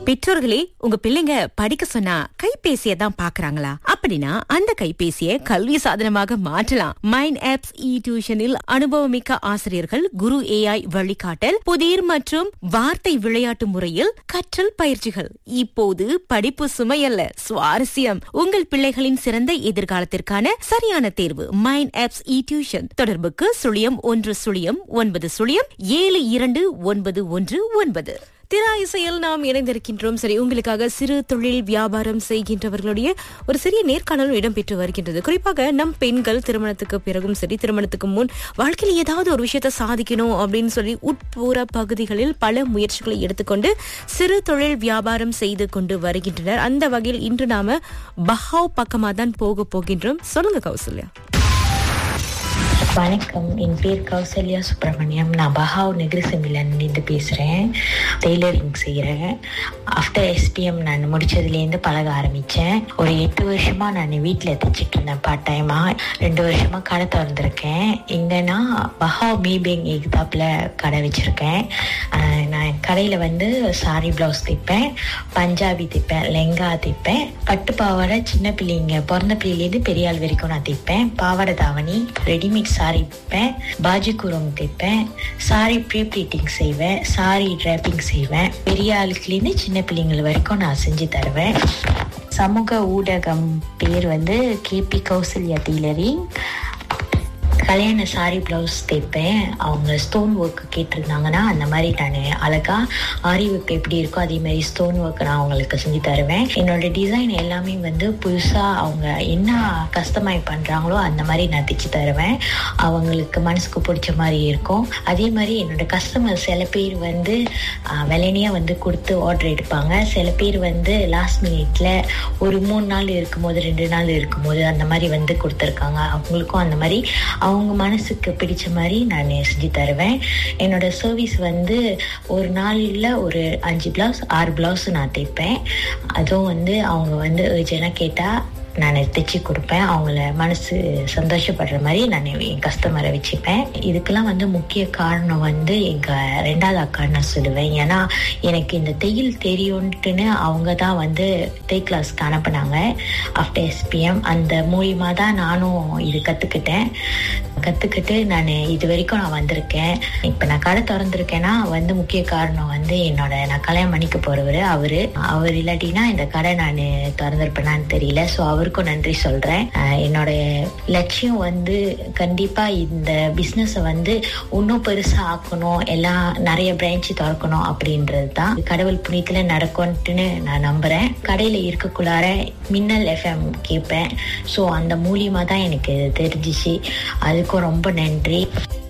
பெற்றோர்களே உங்க பிள்ளைங்க படிக்க சொன்னா கைபேசியை தான் பாக்குறாங்களா அப்படின்னா அந்த கைபேசியை கல்வி சாதனமாக மாற்றலாம் மைண்ட் ஆப்ஸ் இ டியூஷனில் அனுபவமிக்க ஆசிரியர்கள் குரு ஏஐ வழிகாட்டல் புதிர் மற்றும் வார்த்தை விளையாட்டு முறையில் கற்றல் பயிற்சிகள் இப்போது படிப்பு சுமையல்ல சுவாரஸ்யம் உங்கள் பிள்ளைகளின் சிறந்த எதிர்காலத்திற்கான சரியான தேர்வு மைண்ட் ஆப்ஸ் இ டியூஷன் தொடர்புக்கு சுழியம் ஒன்று சுழியம் ஒன்பது சுழியம் ஏழு இரண்டு ஒன்பது ஒன்று ஒன்பது திரா இசையில் நாம் இணைந்திருக்கின்றோம் சரி உங்களுக்காக சிறு தொழில் வியாபாரம் செய்கின்றவர்களுடைய ஒரு சிறிய நேர்காணலும் இடம்பெற்று வருகின்றது குறிப்பாக நம் பெண்கள் திருமணத்துக்கு பிறகும் சரி திருமணத்துக்கு முன் வாழ்க்கையில் ஏதாவது ஒரு விஷயத்தை சாதிக்கணும் அப்படின்னு சொல்லி உட்புற பகுதிகளில் பல முயற்சிகளை எடுத்துக்கொண்டு சிறு தொழில் வியாபாரம் செய்து கொண்டு வருகின்றனர் அந்த வகையில் இன்று நாம பஹாவ் பக்கமா தான் போக போகின்றோம் சொல்லுங்க கௌசல்யா வணக்கம் என் பேர் கௌசல்யா சுப்பிரமணியம் நான் பஹாவ் நெகிரிசமிலன்லேருந்து பேசுகிறேன் டெய்லரிங் செய்கிறேன் ஆஃப்டர் எஸ்பிஎம் நான் முடிச்சதுலேருந்து பழக ஆரம்பித்தேன் ஒரு எட்டு வருஷமாக நான் வீட்டில் தைச்சிட்டு இருந்தேன் பார்ட் டைமாக ரெண்டு வருஷமாக கடை திறந்துருக்கேன் எங்கன்னா பஹாவ் மீபேங் எக்தாப்பில் கடை வச்சுருக்கேன் நான் கடையில் வந்து சாரி ப்ளவுஸ் தைப்பேன் பஞ்சாபி தைப்பேன் லெங்கா தைப்பேன் பட்டு பாவாடை சின்ன பிள்ளைங்க பிறந்த பிள்ளைலேருந்து பெரிய ஆள் வரைக்கும் நான் தைப்பேன் பாவாடை தாவணி ரெடிமேட் சாரி தைப்பேன் பாஜி குரம் தைப்பேன் சாரி ப்ரீ ப்ளீட்டிங் செய்வேன் சாரி ட்ராப்பிங் செய்வேன் பெரிய ஆளுக்குலேருந்து சின்ன பிள்ளைங்கள் வரைக்கும் நான் செஞ்சு தருவேன் சமூக ஊடகம் பேர் வந்து கேபி கௌசல்யா டெய்லரிங் கல்யாண சாரி ப்ளவுஸ் தைப்பேன் அவங்க ஸ்டோன் ஒர்க் கேட்டிருந்தாங்கன்னா அந்த மாதிரி நான் அழகா ஆரி ஒர்க் எப்படி இருக்கோ அதே மாதிரி ஸ்டோன் ஒர்க் நான் அவங்களுக்கு செஞ்சு தருவேன் என்னோட டிசைன் எல்லாமே வந்து புதுசாக அவங்க என்ன கஸ்டமைஸ் பண்ணுறாங்களோ அந்த மாதிரி நான் தைச்சு தருவேன் அவங்களுக்கு மனசுக்கு பிடிச்ச மாதிரி இருக்கும் அதே மாதிரி என்னோட கஸ்டமர் சில பேர் வந்து விலைனியாக வந்து கொடுத்து ஆர்டர் எடுப்பாங்க சில பேர் வந்து லாஸ்ட் மினிட்ல ஒரு மூணு நாள் இருக்கும்போது ரெண்டு நாள் இருக்கும்போது அந்த மாதிரி வந்து கொடுத்துருக்காங்க அவங்களுக்கும் அந்த மாதிரி அவங்க மனசுக்கு பிடிச்ச மாதிரி நான் செஞ்சு தருவேன் என்னோட சர்வீஸ் வந்து ஒரு நாளில் ஒரு அஞ்சு பிளவுஸ் ஆறு பிளவுஸ் நான் தைப்பேன் அதுவும் வந்து அவங்க வந்து ஏர்ஜென்ட்டாக கேட்டால் நான் தைச்சி கொடுப்பேன் அவங்கள மனசு சந்தோஷப்படுற மாதிரி நான் என் கஸ்டமரை வச்சுப்பேன் இதுக்கெல்லாம் வந்து முக்கிய காரணம் வந்து எங்கள் ரெண்டாவது அக்கா நான் சொல்லுவேன் ஏன்னா எனக்கு இந்த தையல் தெரியும்ட்டுன்னு அவங்க தான் வந்து தை கிளாஸ்க்கு அனுப்புனாங்க ஆஃப்டர் எஸ்பிஎம் அந்த மூலியமாக தான் நானும் இது கற்றுக்கிட்டேன் கற்றுக்கிட்டு நான் இது வரைக்கும் நான் வந்திருக்கேன் இப்போ நான் கடை திறந்திருக்கேன்னா வந்து முக்கிய காரணம் வந்து என்னோட நான் கல்யாணம் பண்ணிக்க போகிறவர் அவர் அவர் இல்லாட்டினா இந்த கடை நான் திறந்திருப்பேனான்னு தெரியல ஸோ அவருக்கும் நன்றி சொல்கிறேன் என்னோட லட்சியம் வந்து கண்டிப்பாக இந்த பிஸ்னஸை வந்து இன்னும் பெருசாக ஆக்கணும் எல்லாம் நிறைய பிரான்ச்சு திறக்கணும் அப்படின்றது தான் கடவுள் புனியத்தில் நடக்கும்ட்டுன்னு நான் நம்புகிறேன் கடையில் இருக்கக்குள்ளார மின்னல் எஃப்எம் கேட்பேன் ஸோ அந்த மூலியமாக தான் எனக்கு தெரிஞ்சிச்சு அதுக்கும் ரொம்ப நன்றி